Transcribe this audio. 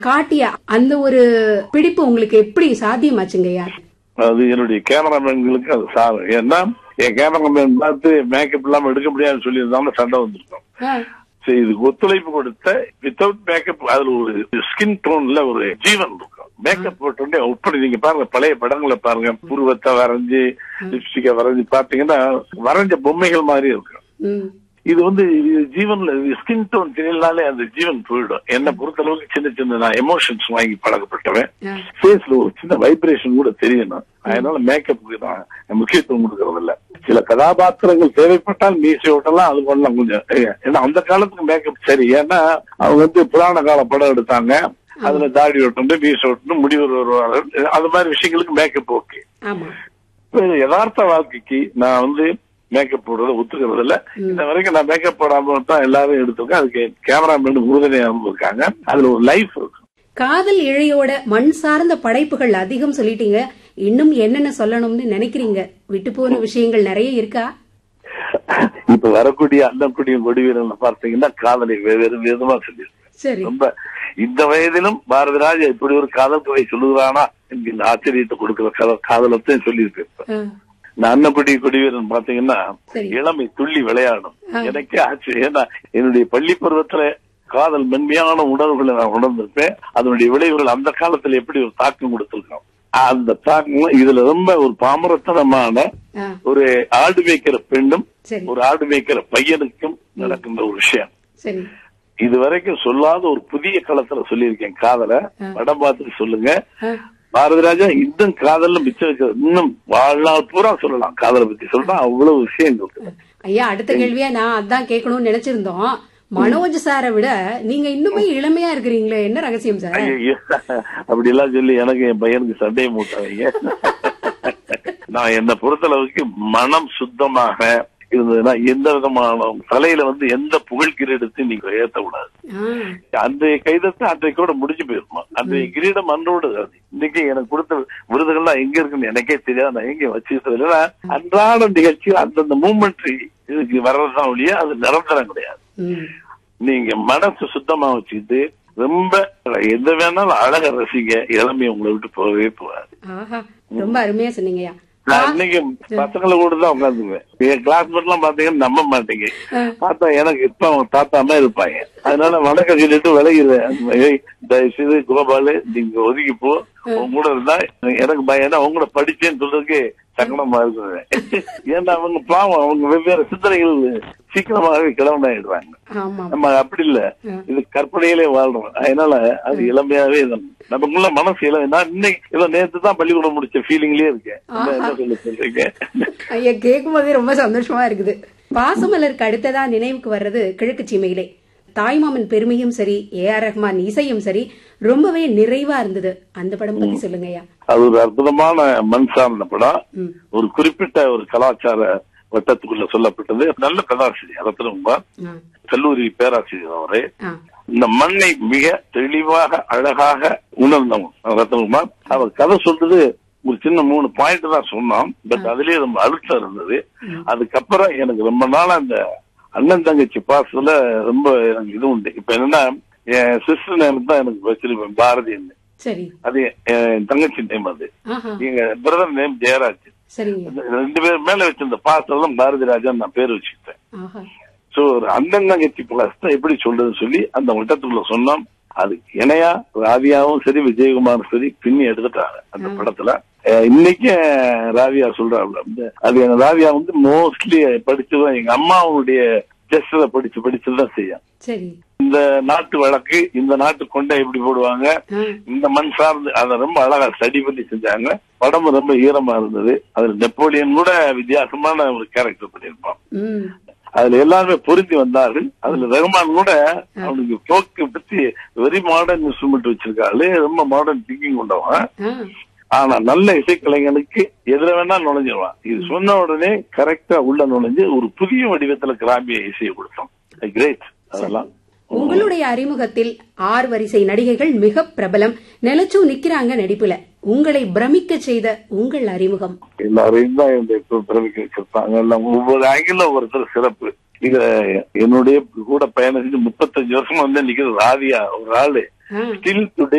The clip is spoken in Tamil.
காட்டிய அந்த ஒரு பிடிப்பு உங்களுக்கு எப்படி சாத்தியமாச்சுங்கய்யா அது என்னுடைய கேமராமேன்களுக்கு அது சாதம் ஏன்னா என் கேமராமேன் பார்த்து மேக்கப் இல்லாம எடுக்க முடியாதுன்னு சொல்லியிருந்தாலும் சண்டை வந்திருக்கும் ஆ, சரி இதுக்கு ஒத்துழைப்பு கொடுத்த வித்தவுட் மேக்கப் அதுல ஒரு ஸ்கின் டோன்ல ஒரு ஜீவன் இருக்கும் மேக்கப் போட்டோடனே இப்படி நீங்க பாருங்க பழைய படங்களை பாருங்க புருவத்தை வரைஞ்சு லிப்ஸ்டிக்க வரைஞ்சு பாத்தீங்கன்னா வரைஞ்ச பொம்மைகள் மாதிரி இருக்கும் ம், இது வந்து இது ஜீவன்ல ஸ்கின் டோன் தெரியலனாலே அந்த ஜீவன் போயிடும் என்னை பொறுத்தளவுக்கு சின்ன சின்ன நான் எமோஷன்ஸ் வாங்கி பழக்கப்பட்டவன் ஆ, ஃபேஸ்ல ஒரு சின்ன வைப்ரேஷன் கூட தெரியணும் அதனால மேக்கப்புக்கு நான் முக்கியத்துவம் கொடுக்கறது இல்ல சில கதாபாத்திரங்கள் தேவைப்பட்டால் மீசை ஓட்டலாம் அது பண்ணலாம் கொஞ்சம் ஏ- ஏன்னா அந்த காலத்துக்கு மேக்கப் சரி ஏன்னா அவங்க வந்து புராண கால படம் எடுத்தாங்க அதுல தாடி ஓட்டணும் மீசை ஓட்டணும் முடிவு வருவார்கள் அது மாதிரி விஷயங்களுக்கு மேக்கப் ஓகே ஆமா இப்ப யதார்த்த வாழ்க்கைக்கு நான் வந்து மேக்கப் போடுறத ஒத்துக்கிறது இல்ல இந்த வரைக்கும் நான் மேக்கப் போடாம தான் எல்லாரும் எடுத்திருக்கேன் அதுக்கு கேமராமேன் உறுதுணையா இருந்திருக்காங்க அதுல ஒரு லைஃப் இருக்கு காதல் இழையோட மண் சார்ந்த படைப்புகள் அதிகம் சொல்லிட்டீங்க இன்னும் என்னென்ன சொல்லணும்னு நினைக்கிறீங்க விட்டு போன விஷயங்கள் நிறைய இருக்கா இப்ப வரக்கூடிய அண்ணக்கூடிய கொடிவீரன் பார்த்தீங்கன்னா காதலை வெவ்வேறு விதமா சொல்லியிருக்கேன் சரி ரொம்ப இந்த வயதிலும் பாரதிராஜா இப்படி ஒரு காதல் கதை சொல்லுகிறானா என்கிற ஆச்சரியத்தை கொடுக்கிற கதை காதலத்தையும் சொல்லியிருக்கேன் ஆ, நான் அன்னக்குடி கொடிவீரன் பாத்தீங்கன்னா சரி. இளமை துள்ளி விளையாடும் எனக்கே ஆச்சரியம் ஏன்னா என்னுடைய பள்ளி பருவத்துல காதல் மென்மையான உணர்வுகளை நான் உணர்ந்திருப்பேன் அதனுடைய விளைவுகள் அந்த காலத்துல எப்படி ஒரு தாக்கம் கொடுத்திருக்கோம் அந்த தாக்கம் இதுல ரொம்ப ஒரு பாமரத்தனமான ஆ, ஒரு ஆடு மேய்க்கிற பெண்ணும் சரி ஒரு ஆடு மேய்க்கிற பையனுக்கும் நடக்கின்ற ஒரு விஷயம் சரி இது வரைக்கும் சொல்லாத ஒரு புதிய களத்துல சொல்லியிருக்கேன் காதல படம் பார்த்துட்டு சொல்லுங்க ஆ, பாரதிராஜா இன்னும் காதல்ல மிச்சம் வைக்கிறது இன்னும் வாழ்நாள் பூரா சொல்லலாம் காதலை பத்தி சொல்லலாம் அவ்வளவு விஷயம் இருக்கு ஐயா அடுத்த கேள்வியா நான் அதான் கேட்கணும்னு நினைச்சிருந்தோம் மனோஜ் சாரை விட நீங்க இன்னுமே இளமையா இருக்கிறீங்களே என்ன ரகசியம் சார் ஐயோ அப்படி எல்லாம் சொல்லி எனக்கு என் பையனுக்கு சண்டையை மூட்டாதீங்க நான் என்னை பொறுத்தளவுக்கு மனம் சுத்தமாக இருந்ததுன்னா எந்த விதமான தலையில வந்து எந்த புகழ் கிரீடத்தையும் நீங்க ஏத்த கூடாது ஆ, அன்றைய கைதத்தை அன்றைக்கோட முடிஞ்சு போயிருமா அன்றைய கிரீடம் அன்றோடு அது இன்னைக்கு எனக்கு கொடுத்த விருதுகள்லாம் எங்க இருக்குன்னு எனக்கே தெரியாது நான் எங்க வச்சுக்கிட்டது இல்லைன்னா அன்றாட நிகழ்ச்சி அந்தந்த மூமெண்ட் இதுக்கு வர்றதுதான் ஒழிய அது நிரந்தரம் கிடையாது ம், நீங்க மனசு சுத்தமா வச்சுக்கிட்டு ரொம்ப எந்த வேணாலும் அழக ரசிங்க இளமை உங்களை விட்டு போகவே போகாது ஆஹா ரொம்ப அருமையா சொன்னீங்கய்யா நான் இன்னைக்கு பசங்களை கூட தான் உட்காந்துக்குவேன் என் கிளாஸ்மேட் எல்லாம் பாத்தீங்கன்னா நம்ப மாட்டீங்க பார்த்தா எனக்கு இப்ப அவங்க தாத்தா மாதிரி இருப்பாங்க அதனால வணக்கம் சொல்லிட்டு விலகிடுவேன் ஏய், தயவு செய்து கோபாலு நீங்க ஒதுக்கி போ உங்க கூட இருந்தா எனக்கு பயம் ஏன்னா உங்கள படிச்சேன்னு சொல்றதுக்கு சங்கடமா இருக்குது ஏன்னா அவங்க பாவம் அவங்க வெவ்வேறு சிந்தனைகள் சீக்கிரமாகவே கிளம்பனாயிடுறாங்க ஆமா நம்ம அப்படி இல்ல இது கற்பனையிலே வாழ்றோம் அதனால அது இளமையாவே இருக்கணும். நமக்குள்ள மனசு இளமை நான் இன்னைக்கு ஏதோ நேத்து தான் பள்ளிக்கூடம் முடிச்ச ஃபீலிங்லயே இருக்கேன் என்ன என்ன சொல்ல சொல்றீங்க ஐயா கேட்கும் போதே ரொம்ப சந்தோஷமா இருக்குது பாசமலருக்கு அடுத்ததா நினைவுக்கு வர்றது கிழக்கு சீமையிலே தாய்மாமன் பெருமையும் சரி ஏ ஆர் ரஹ்மான் இசையும் சரி ரொம்பவே நிறைவா இருந்தது அந்த படம் பத்தி சொல்லுங்க ஐயா அது ஒரு அற்புதமான மண் சார்ந்த படம் ம். ஒரு குறிப்பிட்ட ஒரு கலாச்சார வட்டத்துக்குள்ள சொல்லப்பட்டது நல்ல கதாசிரியர் ரத்னகுமார் ஆ, கல்லூரி பேராசிரியர் அவரே ஆ, இந்த மண்ணை மிக தெளிவாக அழகாக உணர்ந்தவன் ரத்னகுமார் அவர் கதை சொல்றது ஒரு சின்ன மூணு பாயிண்ட் தான் சொன்னான் பட் அதுலயே ரொம்ப அழுத்தம் இருந்தது அதுக்கப்புறம் எனக்கு ரொம்ப நாள் அந்த அண்ணன் தங்கச்சி பாசத்துல ரொம்ப எனக்கு இது உண்டு இப்ப என்னன்னா என் சிஸ்டர் நேம் தான் எனக்கு வச்சிருப்பேன் பாரதின்னு சரி அது என் தங்கச்சி நேம் அது ஆஹா எங்க பிரதர் நேம் ஜெயராஜ் சரிங்க இந்த ரெண்டு பேர் மேல வச்சிருந்த பாசத்துல தான் பாரதி ராஜா நான் பேர் வச்சுக்கிட்டேன் ஆஹா சோ ஒரு அண்ணன் தங்கச்சி பிளஸ் எப்படி சொல்றதுன்னு சொல்லி அந்த வட்டத்துக்குள்ள சொன்னோம் அது இணையா ராவியாவும் சரி விஜயகுமாரும் சரி பின்னி எடுத்துட்டாங்க அந்த படத்துல அஹ் இன்னைக்கு ராவியா சொல்றாங்க அது எங்க ராவியா வந்து மோஸ்ட்லி படிச்சதும் எங்க அம்மாவுடைய டெஸ்ட்ல படிச்சு படிச்சுதான் செய்யும் சரி இந்த நாட்டு வழக்கு இந்த நாட்டு கொண்டை எப்படி போடுவாங்க ஆ, இந்த மண் சார்ந்து அதை ரொம்ப அழகா ஸ்டடி பண்ணி செஞ்சாங்க படம் ரொம்ப ஈரமா இருந்தது அதுல நெப்போலியன் கூட வித்தியாசமான ஒரு கேரக்டர் பண்ணியிருப்பான் ம் அதுல எல்லாருமே பொருந்தி வந்தார்கள் அதுல ரஹ்மான் கூட அவனுக்கு போக்கு பத்தி வெரி மாடர்ன் இன்ஸ்ட்ருமெண்ட் வச்சிருக்காரு ரொம்ப மாடர்ன் திங்கிங் கொண்டவன் ஆ, ஆனா நல்ல இசைக்கலைஞனுக்கு எதிர வேணா நுழைஞ்சிருவான் இது சொன்ன உடனே கரெக்டா உள்ள நுழைஞ்சு ஒரு புதிய வடிவத்துல கிராமிய இசையை கொடுத்தோம் கிரேட் அதெல்லாம் உங்களுடைய அறிமுகத்தில் ஆறு வரிசை நடிகைகள் மிக பிரபலம் நிலச்சு நிக்கிறாங்க நடிப்புல உங்களை பிரமிக்க செய்த உங்கள் அறிமுகம் எல்லாரையும் தான் இந்த இப்ப பிறவிக்க வச்சிருப்பாங்க எல்லாம் ஒவ்வொரு ஆங்கிள் ஒவ்வொருத்தர் சிறப்பு இத என்னுடைய கூட பயணம் செஞ்சு முப்பத்தஞ்சு வருஷமா வந்து நிக்கிறது ராதியா ஒரு ஆளு ஆ. Still today